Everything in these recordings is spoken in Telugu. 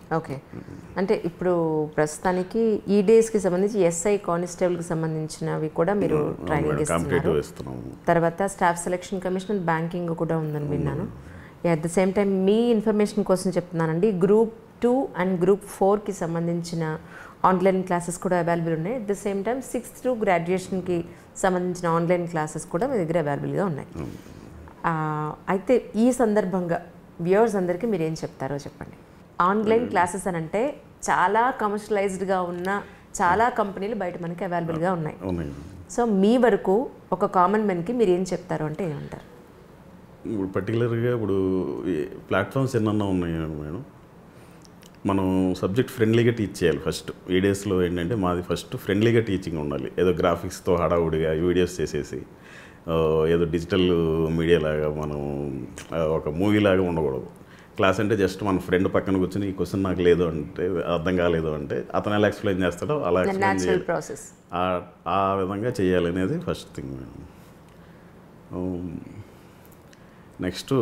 ఓకే అంటే ఇప్పుడు ప్రస్తుతానికి ఈ డేస్కి సంబంధించి ఎస్ఐ కానిస్టేబుల్కి సంబంధించినవి కూడా మీరు ట్రైనింగ్ ఇస్తున్నారు కాంపిటేటివ్ ఇస్తున్నాము తర్వాత staff selection commission and banking కూడా ఉందని విన్నాను అట్ ద సేమ్ టైం మీ ఇన్ఫర్మేషన్ కోసం చెప్తున్నానండి గ్రూప్ టూ అండ్ గ్రూప్ ఫోర్కి సంబంధించిన ఆన్లైన్ క్లాసెస్ కూడా అవైలబుల్ ఉన్నాయి at the same time sixth to గ్రాడ్యుయేషన్కి సంబంధించిన ఆన్లైన్ క్లాసెస్ కూడా మీ దగ్గర అవైలబుల్గా ఉన్నాయి ఆ, అయితే ఈ సందర్భంగా వ్యూవర్స్ అందరికీ మీరు ఏం చెప్తారో చెప్పండి ఆన్లైన్ క్లాసెస్ అని అంటే చాలా కమర్షియలైజ్డ్గా ఉన్న చాలా కంపెనీలు బయట మనకి అవైలబుల్గా ఉన్నాయి ఉన్నాయి సో మీ వరకు ఒక కామన్ మెన్కి మీరు ఏం చెప్తారు అంటే ఏమంటారు ఇప్పుడు పర్టికులర్గా ఇప్పుడు ప్లాట్ఫామ్స్ ఎన్నన్నా ఉన్నాయి మేడం మనం సబ్జెక్ట్ ఫ్రెండ్లీగా టీచ్ చేయాలి ఫస్ట్ ఈ డేస్లో ఏంటంటే మాది ఫస్ట్ ఫ్రెండ్లీగా టీచింగ్ ఉండాలి ఏదో గ్రాఫిక్స్తో హడావుడిగా వీడియోస్ చేసేసి ఆ, ఏదో డిజిటల్ మీడియా లాగా మనం ఆ, ఒక మూవీ లాగా ఉండకూడదు క్లాస్ అంటే జస్ట్ మన ఫ్రెండ్ పక్కన కూర్చొని ఈ క్వశ్చన్ నాకు లేదు అంటే అర్థం కాలేదు అంటే అతను ఎలా ఎక్స్ప్లెయిన్ చేస్తాడో అలా ఎక్స్ప్లెయిన్ న్యాచురల్ చేయాలి ప్రాసెస్ ఆ- ఆ విధంగా చేయాలనేది ఫస్ట్ థింగ్ మేడం నెక్స్ట్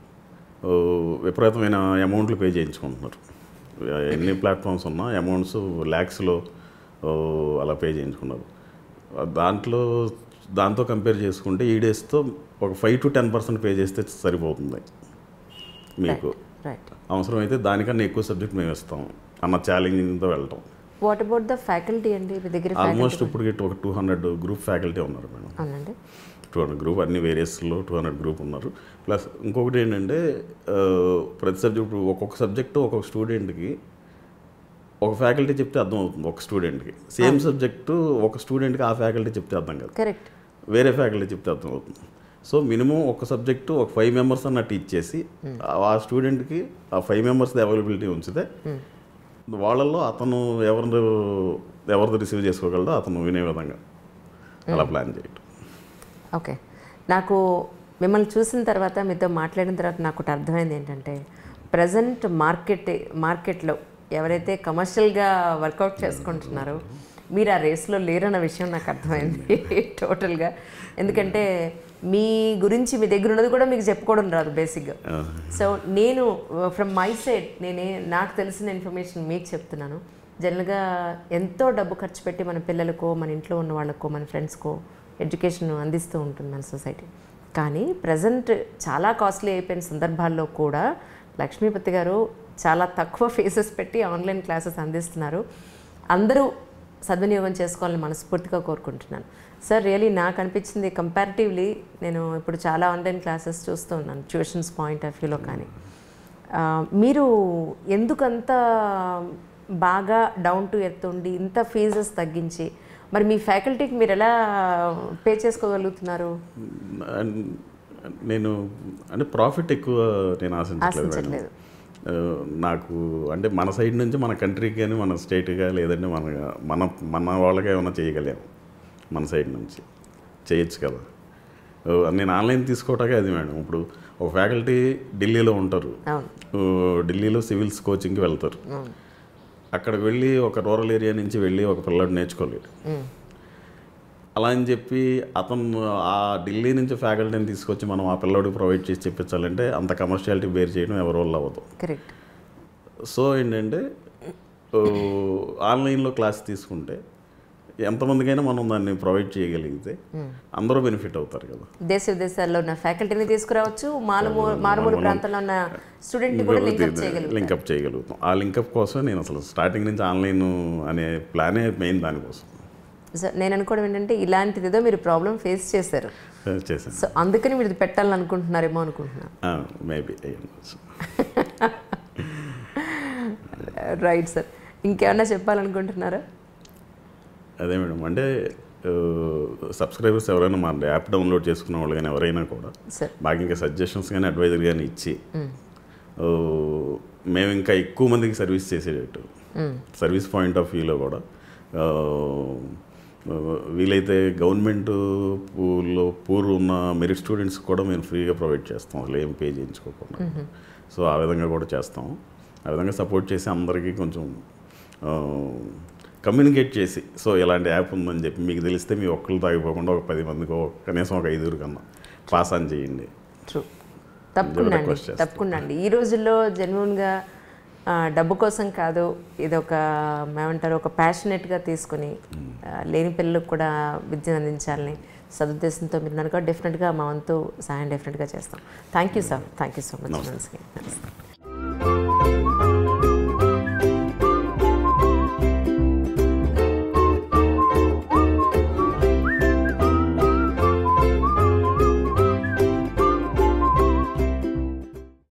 విపరీతమైన అమౌంట్లు పే చేయించుకుంటున్నారు ఎన్ని ప్లాట్ఫామ్స్ ఉన్నా అమౌంట్స్ ల్యాక్స్లో అలా పే చేయించుకున్నారు దాంట్లో దాంతో కంపేర్ చేసుకుంటే ఈ డేస్తో ఒక five to ten percent pay చేస్తే సరిపోతుంది మీకు రైట్ అవసరమైతే దానికన్నా ఎక్కువ సబ్జెక్ట్ మేము ఇస్తాం అన్న ఛాలెంజింగ్తో వెళ్ళటం వాట్ అబౌట్ ద ఫ్యాకల్టీ అండి మీ దగ్గర ఆల్మోస్ట్ ఇప్పటికి ఒక టూ హండ్రెడ్ గ్రూప్ ఫ్యాకల్టీ ఉన్నారు మేడం అవునండి టూ హండ్రెడ్ గ్రూప్ అన్ని వేరియస్లో టూ హండ్రెడ్ గ్రూప్ ఉన్నారు ప్లస్ ఇంకొకటి ఏంటంటే ఆ, ప్రతి సబ్జెక్ట్ ఒక్కొక్క సబ్జెక్టు ఒక్కొక్క స్టూడెంట్కి ఒక ఫ్యాకల్టీ చెప్తే అర్థం అవుతుంది ఒక స్టూడెంట్కి సేమ్ సబ్జెక్టు ఒక స్టూడెంట్కి ఆ ఫ్యాకల్టీ చెప్తే అర్థం కాదు కరెక్ట్ వేరే ఫ్యాకల్టీ చెప్తే అర్థం అవుతుంది సో మినిమం ఒక సబ్జెక్టు ఒక ఫైవ్ మెంబర్స్ అన్న టీచ్ చేసి ఆ స్టూడెంట్కి ఆ ఫైవ్ మెంబర్స్ది అవైలబిలిటీ ఉంచితే వాళ్ళల్లో అతను ఎవరిని ఎవరిది రిసీవ్ చేసుకోగలడో అతను వినే విధంగా అలా ప్లాన్ చేయటం ఓకే నాకు మిమ్మల్ని చూసిన తర్వాత మీతో మాట్లాడిన తర్వాత నాకు ఒకటి అర్థమైంది ఏంటంటే ప్రజెంట్ మార్కెట్ మార్కెట్లో ఎవరైతే కమర్షియల్గా వర్కౌట్ చేసుకుంటున్నారో మీరు ఆ రేస్లో లేరన్న విషయం నాకు అర్థమైంది టోటల్గా ఎందుకంటే మీ గురించి మీ దగ్గర ఉన్నది కూడా మీకు చెప్పుకోవడం రాదు బేసిక్గా సో నేను ఫ్రమ్ మై సైడ్ నేనే నాకు తెలిసిన ఇన్ఫర్మేషన్ మీకు చెప్తున్నాను జనరల్గా ఎంతో డబ్బు ఖర్చు పెట్టి మన పిల్లలకో మన ఇంట్లో ఉన్న వాళ్ళకో మన ఫ్రెండ్స్కో ఎడ్యుకేషన్ అందిస్తూ ఉంటుంది మన సొసైటీ కానీ ప్రజెంట్ చాలా కాస్ట్లీ అయిపోయిన సందర్భాల్లో కూడా లక్ష్మీపతి గారు చాలా తక్కువ ఫీజెస్ పెట్టి ఆన్లైన్ క్లాసెస్ అందిస్తున్నారు అందరూ సద్వినియోగం చేసుకోవాలని మనస్ఫూర్తిగా కోరుకుంటున్నాను సార్ రియలీ నాకు అనిపించింది కంపారిటివ్లీ నేను ఇప్పుడు చాలా ఆన్లైన్ క్లాసెస్ చూస్తూ ఉన్నాను ట్యూషన్స్ పాయింట్ ఆఫ్ వ్యూలో కానీ ఆ, మీరు ఎందుకంత బాగా డౌన్ టు ఎర్త్ ఉండి ఇంత ఫీజెస్ తగ్గించి మరి మీ ఫ్యాకల్టీకి మీరు ఎలా పే చేసుకోగలుగుతున్నారు అండ్ నేను అంటే ప్రాఫిట్ ఎక్కువ నేను ఆశించట్లేదు మేడం ఆశించట్లేదు. ఆ, నాకు అంటే మన సైడ్ నుంచి మన కంట్రీకి కానీ మన స్టేట్గా లేదంటే మన మన మన వాళ్ళకి ఏమైనా చేయగలిగాం మన సైడ్ నుంచి చేయొచ్చు కదా ఆ, నేను ఆన్లైన్ తీసుకోవటాకే అది మేడం ఇప్పుడు ఒక ఫ్యాకల్టీ ఢిల్లీలో ఉంటారు అవును ఆ, ఢిల్లీలో సివిల్స్ కోచింగ్కి వెళ్తారు అవును అక్కడికి వెళ్ళి ఒక రూరల్ ఏరియా నుంచి వెళ్ళి ఒక పిల్లడు నేర్చుకోలేడు మ్. అలా అని చెప్పి అతను ఆ ఢిల్లీ నుంచి ఫ్యాకల్టీని తీసుకొచ్చి మనం ఆ పిల్లోడికి ప్రొవైడ్ చేసి చెప్పించాలంటే అంత కమర్షియాలిటీ బేర్ చేయడం ఎవరి వల్ల అవ్వదు కరెక్ట్ సో ఏంటంటే ఓ, ఆన్లైన్లో క్లాస్ తీసుకుంటే ఎంతమందికైనా మనం దాన్ని ప్రొవైడ్ చేయగలిగితే అందరూ బెనిఫిట్ అవుతారు కదా దేశ విదేశాల్లో ఉన్న ఫ్యాకల్టీని తీసుకురావచ్చు మారుమూ మారుమూల ప్రాంతంలో ఉన్న స్టూడెంట్ని కూడా లింక్అప్ చేయగలుగుతారు లింకప్ చేయగలుగుతాం ఆ లింకప్ కోసం నేను అసలు స్టార్టింగ్ నుంచి ఆన్లైన్ అనే ప్లానే మెయిన్ దానికోసం సో నేను అనుకోవడం ఏంటంటే ఇలాంటిది ఏదో మీరు ప్రాబ్లం ఫేస్ చేశారు చేశాను సో అందుకని మీరు ఇది పెట్టాలని అనుకుంటున్నారేమో అనుకుంటున్నాను మేబీ రైట్ సార్ ఇంకేమన్నా చెప్పాలనుకుంటున్నారా అదే మేడం అంటే సబ్స్క్రైబర్స్ ఎవరైనా మా యాప్ డౌన్లోడ్ చేసుకున్న వాళ్ళు కానీ ఎవరైనా కూడా సార్ బాగా ఇంకా సజెషన్స్ కానీ అడ్వైజర్ కానీ ఇచ్చి ఆ, మేము ఇంకా ఎక్కువ మందికి సర్వీస్ చేసేటట్టు సర్వీస్ పాయింట్ ఆఫ్ వ్యూలో కూడా ఆ, ఆ, వీలైతే గవర్నమెంట్ పూర్లో పూర్ ఉన్న మెరిట్ స్టూడెంట్స్ కూడా మేము ఫ్రీగా ప్రొవైడ్ చేస్తాం అసలు ఏం పే చేయించుకోకుండా సో ఆ విధంగా కూడా చేస్తాం ఆ విధంగా సపోర్ట్ చేసి అందరికీ కొంచెం కమ్యూనికేట్ చేసి సో ఇలాంటి యాప్ ఉందని చెప్పి మీకు తెలిస్తే మీ ఒక్కళ్ళు తాగిపోకుండా ఒక పది మందికో కనీసం ఒక ఐదుగురు కన్నా పాస్ ఆన్ చేయండి ట్రూ తప్పకుండా request అండి చేస్తాను. తప్పకుండా అండి ఈ రోజుల్లో జెన్యున్గా ఆ, డబ్బు కోసం కాదు ఇది ఒక ఏమంటారు ఒక ప్యాషనెట్గా తీసుకుని ఆ, లేని పిల్లలకు కూడా విద్యను అందించాలని సదుద్దేశంతో మీరు నన్ను డెఫినెట్గా మా వంతు సహాయం డెఫినెట్గా చేస్తాం thank you sir thank you so much నమస్తే